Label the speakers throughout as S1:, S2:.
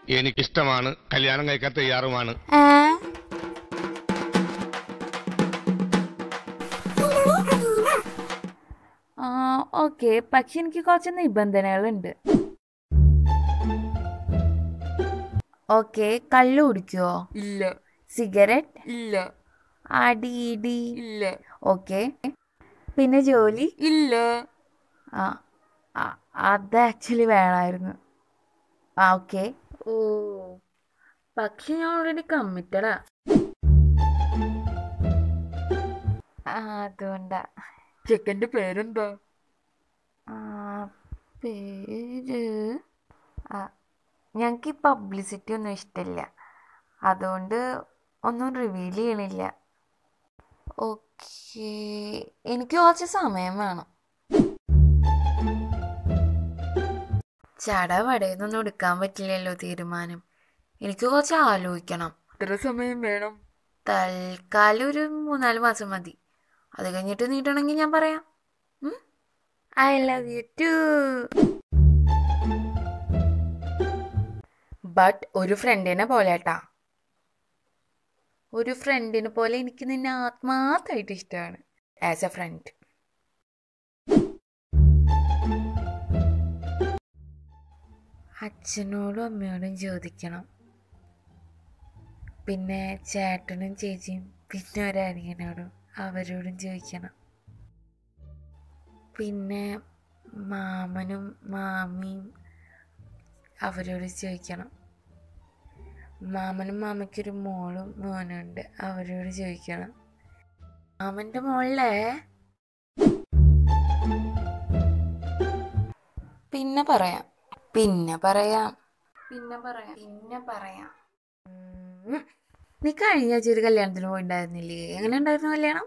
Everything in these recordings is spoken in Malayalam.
S1: എനിക്കിഷ്ടമാണ് കല്യാണം കഴിക്കാൻ തയ്യാറുമാണ്
S2: ഏ ആ ഓക്കെ പക്ഷെ എനിക്ക് കുറച്ച് നിബന്ധനകളുണ്ട് ഓക്കെ കള്ളു കുടിക്കുവോ
S3: ഇല്ല
S2: സിഗരറ്റ്
S3: ഇല്ല
S2: അടി ഇടി
S3: ഇല്ല
S2: ഓക്കെ പിന്നെ ജോലി
S3: ഇല്ല
S2: ആ ആ, അത് ആക്ച്വലി വേണമായിരുന്നു ആ ഓക്കെ
S3: ഓ പക്ഷെ ഞാൻ ഓൾറെഡി കമ്മിറ്റഡാ
S2: അതുകൊണ്ടാ
S3: ചെക്കൻ്റെ പേരെന്താ
S2: ആ, പേര് ആ ഞങ്ങൾക്ക് ഈ പബ്ലിസിറ്റി ഒന്നും ഇഷ്ടമില്ല അതുകൊണ്ട് ഒന്നും റിവീൽ ചെയ്യണില്ല ഓക്കെ എനിക്ക് കുറച്ച് സമയം വേണം ചട വടയെന്നൊന്നും എടുക്കാൻ പറ്റില്ലല്ലോ തീരുമാനം എനിക്ക് കുറച്ച് ആലോചിക്കണം
S3: എത്ര സമയം വേണം
S2: തൽക്കാലം ഒരു മൂന്നാല് മാസം മതി അത് കഴിഞ്ഞിട്ട് നീട്ടണമെങ്കിൽ ഞാൻ പറയാം I love you too but ഒരു ഫ്രണ്ടിനെ പോലെ കേട്ടാ ഒരു ഫ്രണ്ടിനെ പോലെ എനിക്ക് നിന്നെ ആത്മാർത്ഥമായിട്ട് ഇഷ്ടമാണ് ആസ് എ ഫ്രണ്ട് അച്ഛനോടും അമ്മയോടും ചോദിക്കണം പിന്നെ ചേട്ടനും ചേച്ചിയും പിന്നെ ഒരനിയനോടും അവരോടും ചോദിക്കണം പിന്നെ മാമനും മാമിയും അവരോട് ചോദിക്കണം മാമനും മാമയ്ക്കൊരു മോളും മോനും ഉണ്ട് അവരോട് ചോദിക്കണം മാമൻ്റെ മോളിലെ പിന്നെ പറയാം പിന്നെ പറയാം പിന്നെ പറയാം പിന്നെ പറയാം ഉം. നീ കഴിഞ്ഞ ആഴ്ച ഒരു കല്യാണത്തിന് പോയിണ്ടായിരുന്നില്ലേ എങ്ങനെ ഉണ്ടായിരുന്നു കല്യാണം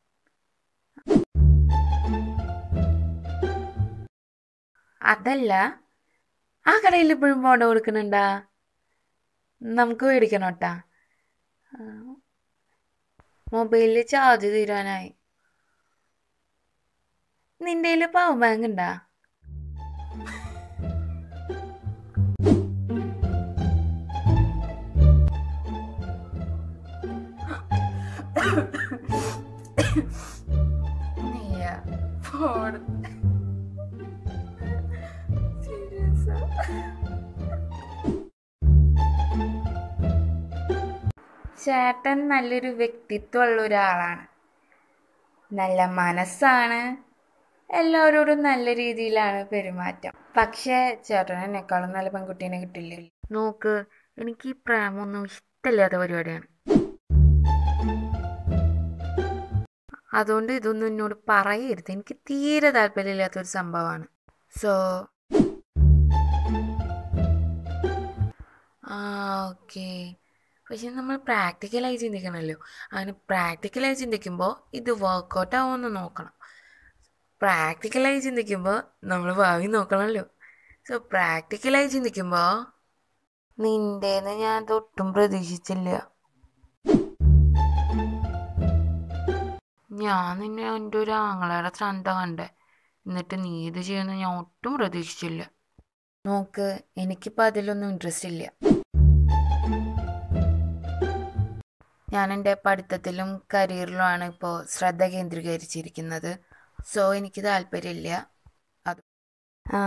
S2: അതല്ല ആ കടയിൽ ഇപ്പോഴും ബോണ്ട കൊടുക്കുന്നുണ്ടാ നമുക്ക് മേടിക്കണം കേട്ടാ മൊബൈലിൽ ചാർജ് തീരാനായി നിന്റെ കയ്യിൽ പവർ ബാങ്ക് ഉണ്ടാ നീയാ
S3: ഫോൺ
S2: ചേട്ടൻ നല്ലൊരു വ്യക്തിത്വമുള്ള ഒരാളാണ് നല്ല മനസ്സാണ് എല്ലാവരോടും നല്ല രീതിയിലാണ് പെരുമാറ്റം പക്ഷേ ചേട്ടൻ എന്നെക്കാളും നല്ല പെൺകുട്ടീനെ കിട്ടില്ല നോക്ക് എനിക്ക് ഈ പ്രേമൊന്നും ഇഷ്ടമില്ലാത്ത പരിപാടിയാണ് അതുകൊണ്ട് ഇതൊന്നും എന്നോട് പറയരുത് എനിക്ക് തീരെ താല്പര്യമില്ലാത്തൊരു സംഭവമാണ് സോ ആ ഓക്കെ പക്ഷെ നമ്മൾ പ്രാക്ടിക്കലായി ചിന്തിക്കണമല്ലോ അങ്ങനെ പ്രാക്ടിക്കലായി ചിന്തിക്കുമ്പോൾ ഇത് വർക്കൗട്ട് ആവുമെന്ന് നോക്കണം പ്രാക്ടിക്കലായി ചിന്തിക്കുമ്പോൾ നമ്മൾ ഭാവി നോക്കണമല്ലോ സോ പ്രാക്ടിക്കലായി ചിന്തിക്കുമ്പോൾ നിൻ്റെന്ന് ഞാൻ തൊട്ടും പ്രതീക്ഷിച്ചില്ല ഞാൻ നിന്നെ എൻ്റെ ഒരു ആങ്ങളയുടെ ശ്രദ്ധ കണ്ടേ എന്നിട്ട് നീ ഇത് ചെയ്യുന്ന ഞാൻ ഒട്ടും പ്രതീക്ഷിച്ചില്ല നോക്ക് എനിക്കിപ്പോൾ അതിലൊന്നും ഇൻട്രസ്റ്റ് ഇല്ല ഞാൻ എൻ്റെ പഠിത്തത്തിലും കരിയറിലുമാണ് ഇപ്പോൾ ശ്രദ്ധ കേന്ദ്രീകരിച്ചിരിക്കുന്നത് സോ എനിക്ക് താല്പര്യമില്ല അത് ആ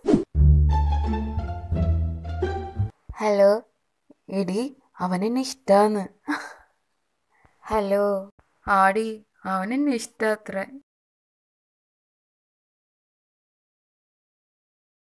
S2: ഹലോ എടി അവൻ എന്നെ ഇഷ്ടാന്ന് ഹലോ ആടി അവൻ എന്നെ ഇഷ്ടാത്രേ